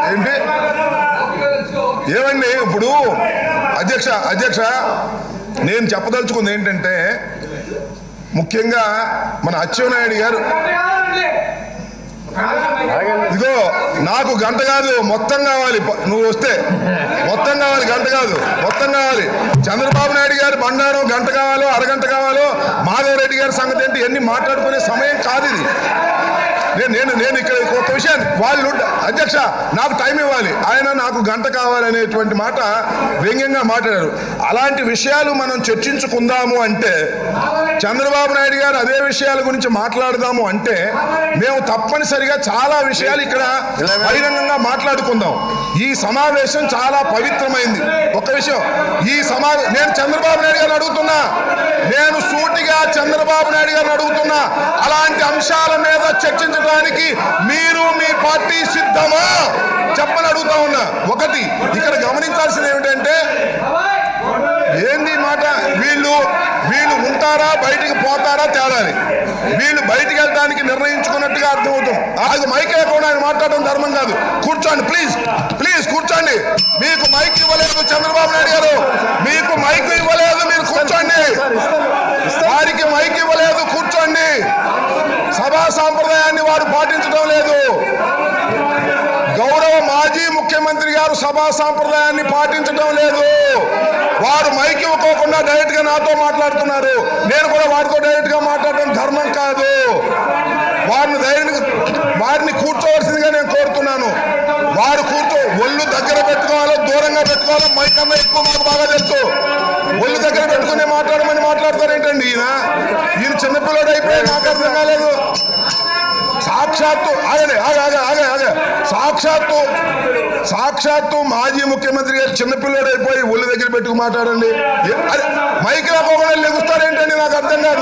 ఏంటి ఏమండి ఇప్పుడు అధ్యక్ష అధ్యక్ష నేను చెప్పదలుచుకుంది ఏంటంటే ముఖ్యంగా మన అచ్చెన్నాయుడు గారు ఇదిగో నాకు గంట కాదు మొత్తం కావాలి ప- నువ్వు వస్తే మొత్తం కావాలి గంట కాదు మొత్తం కావాలి చంద్రబాబు నాయుడు గారి బండారం గంట కావాలో అరగంట కావాలో మాధవ్ రెడ్డి గారి సంగతి ఏంటి ఎన్ని మాట్లాడుకునే సమయం కాదు ఇది నేను నేను నేను ఇక్కడ ఒక విషయాన్ని వాళ్ళు అధ్యక్ష నాకు టైం ఇవ్వాలి ఆయన నాకు గంట కావాలనేటువంటి మాట వ్యంగ్యంగా మాట్లాడారు అలాంటి విషయాలు మనం చర్చించుకుందాము అంటే చంద్రబాబు నాయుడు గారు అదే విషయాల గురించి మాట్లాడదాము అంటే మేము తప్పనిసరిగా చాలా విషయాలు ఇక్కడ బహిరంగంగా మాట్లాడుకుందాం ఈ సమావేశం చాలా పవిత్రమైంది ఒక విషయం ఈ సమా నేను చంద్రబాబు నాయుడు గారిని అడుగుతున్నా నేను సూటిగా చంద్రబాబు నాయుడు గారిని అడుగుతున్నా అలాంటి అంశాల మీద చర్చించడానికి మీరు మీ పార్టీ సిద్ధమా చెప్పని అడుగుతా ఉన్నా ఒకటి ఇక్కడ గమనించాల్సింది ఏమిటంటే ఏంది ఈ మాట వీళ్ళు వీళ్ళు ఉంటారా బయటికి పోతారా తేడాలి వీళ్ళు బయటికి వెళ్ళడానికి నిర్ణయించుకున్నట్టుగా అర్థమవుతాం అది మైక్ లేకుండా ఆయన మాట్లాడడం ధర్మం కాదు కూర్చోండి ప్లీజ్ ప్లీజ్ కూర్చోండి మీకు మైక్ ఇవ్వలేదు చంద్రబాబు నాయుడు గారు మీకు మైక్ ఇవ్వలేదు మీరు కూర్చోండి వారికి మైక్ ఇవ్వలేదు కూర్చోండి సభా సాంప్రదాయాన్ని వారు పాటించడం లేదు గౌరవ మాజీ ముఖ్యమంత్రి గారు సభా సాంప్రదాయాన్ని పాటించడం లేదు వారు మైక్ ఇవ్వకోకుండా డైరెక్ట్ గా నాతో మాట్లాడుతున్నారు నేను కూడా వారితో డైరెక్ట్ గా మాట్లాడడం ధర్మం కాదు వారిని ధైర్యంగా వారిని కూర్చోవలసిందిగా నేను కోరుతున్నాను వారు కూర్చో ఒళ్ళు దగ్గర పెట్టుకోవాలో దూరంగా పెట్టుకోవాలో మైక్ అన్న ఎక్కువ మాకు బాగా తెలుసు ఒళ్ళు దగ్గర పెట్టుకుని మాట్లాడమని మాట్లాడతారేంటండి ఈయన ఈయన చిన్నపిల్లడు అయిపోయి నాకు అర్థం కాలేదు సాక్షాత్తు ఆగలే ఆగ ఆగ ఆగ ఆగ సాక్షాత్తు సాక్షాత్తు మాజీ ముఖ్యమంత్రి గారు చిన్నపిల్లడు అయిపోయి ఒళ్ళు దగ్గర పెట్టుకు మాట్లాడండి ఏ- అదే, మైక్ లేకోకుండా లెగుస్తారేంటండి నాకు అర్థం కాదు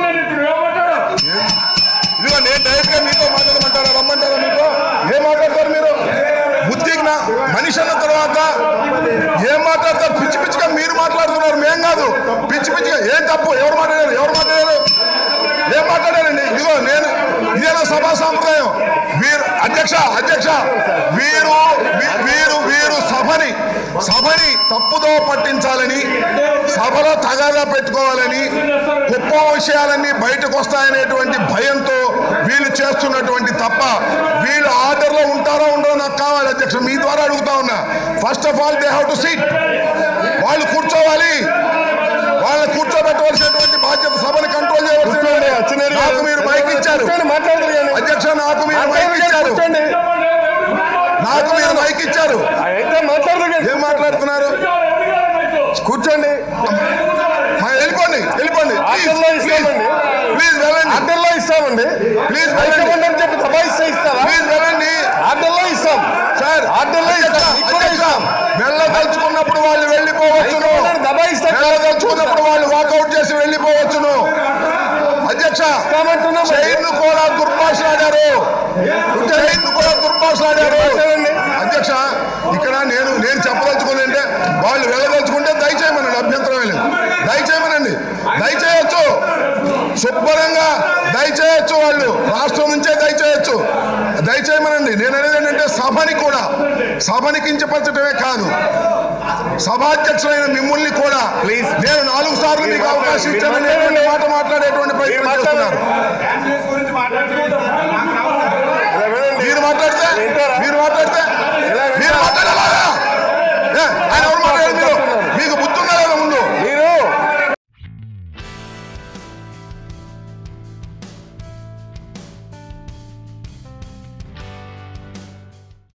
ఇదిగో నేను డైరెక్ట్ గా మీతో మాట్లాడమంటారా రమ్మంటారా మీతో ఏం మాట్లాడతారు మీరు బుద్ధికి నా మనిషి అన్న తర్వాత ఏం మాట్లాడతారు పిచ్చి పిచ్చిగా మీరు మాట్లాడుతున్నారు మేం కాదు పిచ్చి పిచ్చిగా ఏం తప్పు ఎవరు మాట్లాడారు ఎవరు మాట్లాడారు ఏం మాట్లాడారండి ఇదిగో నేను ఇదేనా సభా సాంప్రదాయం వీరు అధ్యక్ష అధ్యక్ష వీరు వీ- వీరు వీరు సభని సభని తప్పుదో పట్టించాలని సభలో తగాదా పెట్టుకోవాలని గొప్ప విషయాలన్నీ బయటకు వస్తాయనేటువంటి భయంతో వీళ్ళు చేస్తున్నటువంటి తప్ప వీళ్ళు ఆర్డర్లో ఉంటారో ఉండరో నాకు కావాలి అధ్యక్ష మీ ద్వారా అడుగుతా ఉన్నా first of all they have to sit వాళ్ళు కూర్చోవాలి వాళ్ళని కూర్చోబెట్టవలసినటువంటి బాధ్యత సభని కంట్రోల్ కూర్చోండి, చేయవలసి అచ్చెన్నాయుడు నాకు గారు. మీరు మైక్ ఇచ్చారు కూర్చోండి, మాట్లాడదురు కానీ. అధ్యక్ష నాకు మీరు మైక్ ఇచ్చారు కూర్చోండి. నాకు మీరు మైక్ ఇచ్చారు అయితే మాట్లాడదురు కానీ. ఏం మాట్లాడుతున్నారు కూర్చోండి మా వెళ్ళిపోండి వెళ్ళిపోండి ఆర్డర్లో ఇస్తామండి ప్లీజ్ వెళ్ళండి ఆర్డర్లో ఇస్తామండి ప్లీజ్ వెళ్ళండి హైకమాండ్ అని చెప్పి దబాయిస్తే ఇస్తావా ప్లీజ్ వెళ్ళండి ఆర్డర్లో ఇస్తాం సార్ ఆర్డర్లో ఇస్తాం మీకు కూడా ఇస్తాం వెళ్ళదలుచుకున్నప్పుడు వాళ్ళు వెళ్ళిపోవచ్చును హైకమాండ్ దబాయిస్తే వెళ్ళదలుచుకున్నప్పుడు వాళ్ళు వాకౌట్ చేసి వెళ్ళిపోవచ్చును అధ్యక్ష ఇస్తామంటున్నాం చైన్ కూడా దుర్భాషలాడారు చైన్ కూడా దుర్భాషలాడారు మాట్లాడండి. అధ్యక్ష ఇక్కడ నేను నేను చెప్పదలుచుకుంది అంటే వాళ్ళు వెళ్ళదలుచుకుంటే దయచేయమనండి అభ్యంతరం లేదు దయచేయమనండి దయచేయచ్చు శుభ్రంగా దయచేయచ్చు వాళ్ళు రాష్ట్రం నుంచే దయచేయచ్చు దయచేయమనండి నేను అనేది ఏంటంటే సభని కూడా సభని కించపరచడమే కాదు సభాధ్యక్షులైన మిమ్మల్ని కూడా Please. నేను నాలుగు సార్లు మీకు అవకాశం మీరు ఇచ్చాను మాట్లాడండి. మాట మాట్లాడేటువంటి ప్రయత్నం మీరు చేస్తున్నారు ఇలా వినండి. మీరు మాట్లాడితే వింటారా? మీరు మాట్లాడితే